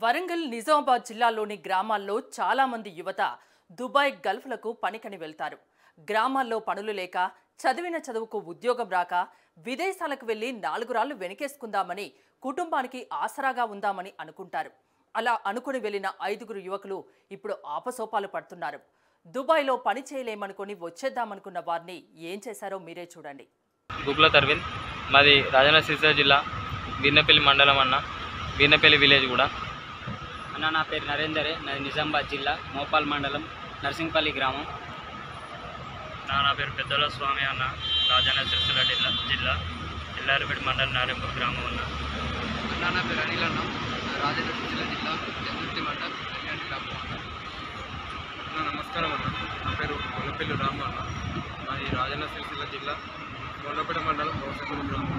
వరంగల్ నిజామాబాద్ జిల్లాలోని గ్రామాల్లో చాలా మంది యువత దుబాయ్ గల్ఫ్లకు పనికని వెళ్తారు గ్రామాల్లో పనులు లేక చదివిన చదువుకు ఉద్యోగం రాక విదేశాలకు వెళ్లి నాలుగు రాళ్లు వెనకేసుకుందామని కుటుంబానికి ఆసరాగా ఉందామని అనుకుంటారు అలా అనుకుని వెళ్లిన ఐదుగురు యువకులు ఇప్పుడు ఆపసోపాలు పడుతున్నారు దుబాయ్లో పని చేయలేమనుకుని వచ్చేద్దామనుకున్న వారిని ఏం చేశారో మీరే చూడండి గుగ్ల అరవింద్ మాది రాజన్న సిరిసిల్ల జిల్లా వీర్నపల్లి మండలం అన్న వీర్నపల్లి విలేజ్ కూడా అన్న నా పేరు నరేందరే నాది నిజామాబాద్ జిల్లా మోపాల్ మండలం నర్సింగ్పల్లి గ్రామం నా నా పేరు పెద్దల స్వామి అన్న రాజన్న సిరిసిల్ల జిల్లా జిల్లా ఎల్లారిపేట మండలం నారాయణపూర్ గ్రామం అన్న అన్న నా పేరు అనిల్ అన్న రాజేంద్ర సిరిసిల్ల జిల్లా చంద్రుతి మండలం కళ్యాణ్ గ్రామం అన్న నమస్కారం అన్న నా పేరు కొల్లపల్లి రామ అన్న మాది రాజన్న సిరిసిల్ల జిల్లా కొండపేట మండలం గౌసపల్లి గ్రామం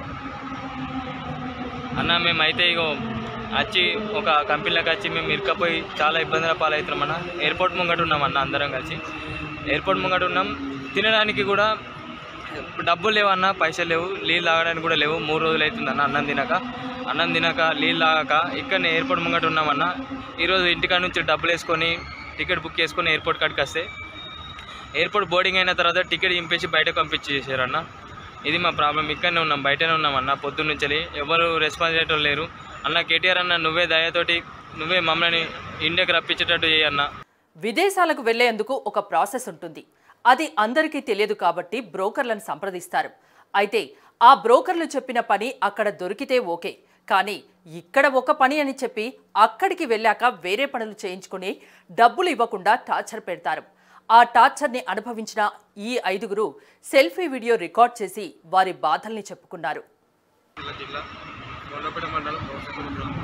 అన్న మేమైతే ఇగో వచ్చి ఒక కంపెనీలోకి వచ్చి మేము ఇరుకపోయి చాలా ఇబ్బందుల పాలవుతున్నాం అన్న ఎయిర్పోర్ట్ ముంగట ఉన్నాం అన్న అందరం కలిసి ఎయిర్పోర్ట్ ముంగట ఉన్నాం తినడానికి కూడా డబ్బులు లేవు అన్న పైసలు లేవు నీళ్ళు తాగడానికి కూడా లేవు మూడు రోజులు అవుతుంది అన్న అన్నం తినక అన్నం తినక నీళ్ళు తాగక ఇక్కడనే ఎయిర్పోర్ట్ ముంగట ఉన్నామన్న ఈరోజు ఇంటికాడ నుంచి డబ్బులు వేసుకొని టికెట్ బుక్ చేసుకొని ఎయిర్పోర్ట్ కాడికి వస్తే ఎయిర్పోర్ట్ బోర్డింగ్ అయిన తర్వాత టికెట్ ఇంపేసి బయటకు పంపించేసారన్న ఇది మా ప్రాబ్లం ఇక్కడనే ఉన్నాం బయటనే ఉన్నాం అన్న పొద్దున్న నుంచి ఎవరు రెస్పాన్స్ అయ్యేటోళ్ళు లేరు అన్న కేటీఆర్ అన్న నువ్వే దయతోటి నువ్వే మమ్మల్ని ఇండియాకి రప్పించేటట్టు చేయన్న విదేశాలకు వెళ్లేందుకు ఒక ప్రాసెస్ ఉంటుంది అది అందరికీ తెలియదు కాబట్టి బ్రోకర్లను సంప్రదిస్తారు అయితే ఆ బ్రోకర్లు చెప్పిన పని అక్కడ దొరికితే ఓకే కానీ ఇక్కడ ఒక పని అని చెప్పి అక్కడికి వెళ్ళాక వేరే పనులు చేయించుకుని డబ్బులు ఇవ్వకుండా టార్చర్ పెడతారు ఆ టార్చర్ని అనుభవించిన ఈ ఐదుగురు సెల్ఫీ వీడియో రికార్డ్ చేసి వారి బాధల్ని చెప్పుకున్నారు సిరిసిల్ల జిల్లా కొండపేట మండలం గౌసపల్లి గ్రామం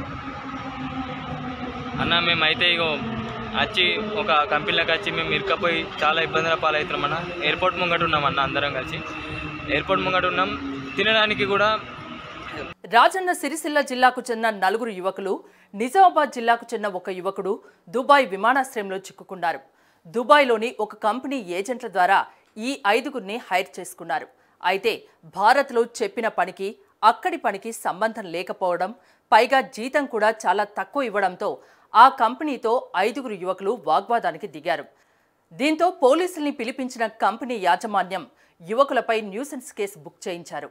అన్న మేమైతే ఇగో వచ్చి ఒక కంపెనీలోకి వచ్చి మేము ఇరుకపోయి చాలా ఇబ్బందుల పాలవుతున్నాం అన్న ఎయిర్పోర్ట్ ముంగట ఉన్నాం అన్న అందరం కలిసి ఎయిర్పోర్ట్ ముంగట ఉన్నాం తినడానికి కూడా రాజన్న సిరిసిల్ల జిల్లాకు చెందిన నలుగురు యువకులు నిజామాబాద్ జిల్లాకు చెందిన ఒక యువకుడు దుబాయ్ విమానాశ్రయంలో చిక్కుకున్నారు దుబాయ్లోని ఒక కంపెనీ ఏజెంట్ల ద్వారా ఈ ఐదుగురిని హైర్ చేసుకున్నారు అయితే భారత్లో చెప్పిన పనికి అక్కడి పనికి సంబంధం లేకపోవడం పైగా జీతం కూడా చాలా తక్కువ ఇవ్వడంతో ఆ కంపెనీతో ఐదుగురు యువకులు వాగ్వాదానికి దిగారు దీంతో పోలీసుల్ని పిలిపించిన కంపెనీ యాజమాన్యం యువకులపై న్యూసెన్స్ కేసు బుక్ చేయించారు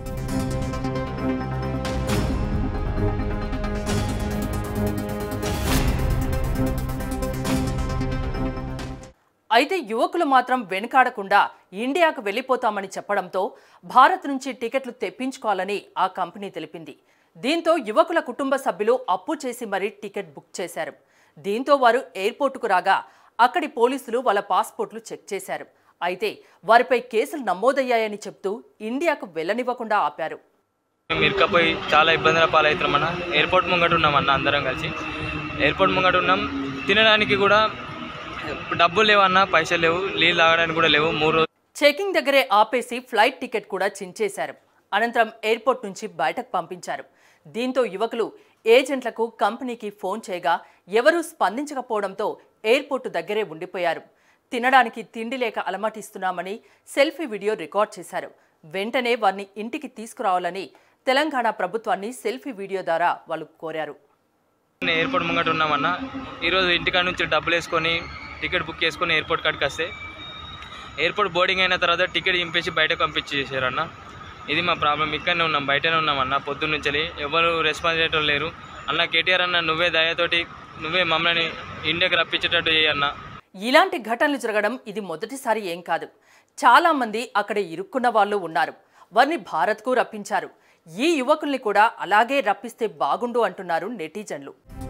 అయితే యువకులు మాత్రం వెనుకాడకుండా ఇండియాకు వెళ్ళిపోతామని చెప్పడంతో భారత్ నుంచి టికెట్లు తెప్పించుకోవాలని ఆ కంపెనీ తెలిపింది దీంతో యువకుల కుటుంబ సభ్యులు అప్పు చేసి మరీ టికెట్ బుక్ చేశారు దీంతో వారు ఎయిర్పోర్టుకు రాగా అక్కడి పోలీసులు వాళ్ళ పాస్పోర్ట్లు చెక్ చేశారు అయితే వారిపై కేసులు నమోదయ్యాయని చెప్తూ ఇండియాకు వెళ్ళనివ్వకుండా ఆపారు మేము ఇరుకపోయి చాలా ఇబ్బందుల పాలవుతున్నాం అన్న ఎయిర్పోర్ట్ ముంగట ఉన్నాం అన్న అందరం కలిసి ఎయిర్పోర్ట్ ముంగట ఉన్నాం తినడానికి కూడా డబ్బులు లేవు అన్న పైసలు లేవు నీళ్ళు తాగడానికి కూడా లేవు మూడు రోజులు చెకింగ్ దగ్గరే ఆపేసి ఫ్లైట్ టికెట్ కూడా చించేశారు అనంతరం ఎయిర్పోర్ట్ నుంచి బయటకు పంపించారు దీంతో యువకులు ఏజెంట్లకు కంపెనీకి ఫోన్ చేయగా ఎవరూ స్పందించకపోవడంతో ఎయిర్పోర్టు దగ్గరే ఉండిపోయారు తినడానికి తిండి లేక అలమటిస్తున్నామని సెల్ఫీ వీడియో రికార్డ్ చేశారు వెంటనే వారిని ఇంటికి తీసుకురావాలని తెలంగాణ ప్రభుత్వాన్ని సెల్ఫీ వీడియో ద్వారా వాళ్ళు కోరారు ఎయిర్పోర్ట్ ముంగట ఉన్నామన్న ఈరోజు ఇంటికాడ నుంచి డబ్బులు వేసుకొని టికెట్ బుక్ చేసుకొని ఎయిర్పోర్ట్ కాడికి వస్తే ఎయిర్పోర్ట్ బోర్డింగ్ అయిన తర్వాత టికెట్ ఇంపేసి బయటకు పంపించేసారన్న ఇది మా ప్రాబ్లం ఇక్కడనే ఉన్నాం బయటనే ఉన్నాం అన్న పొద్దున్న నుంచి ఎవరు రెస్పాన్స్ అయ్యేటోళ్ళు లేరు అన్న కేటీఆర్ అన్న నువ్వే దయతోటి నువ్వే మమ్మల్ని ఇండియాకి రప్పించేటట్టు చేయన్న ఇలాంటి ఘటనలు జరగడం ఇది మొదటిసారి ఏం కాదు చాలా మంది అక్కడ ఇరుక్కున్న వాళ్ళు ఉన్నారు వారిని భారత్కు రప్పించారు ఈ యువకుల్ని కూడా అలాగే రప్పిస్తే బాగుండు అంటున్నారు నెటిజన్లు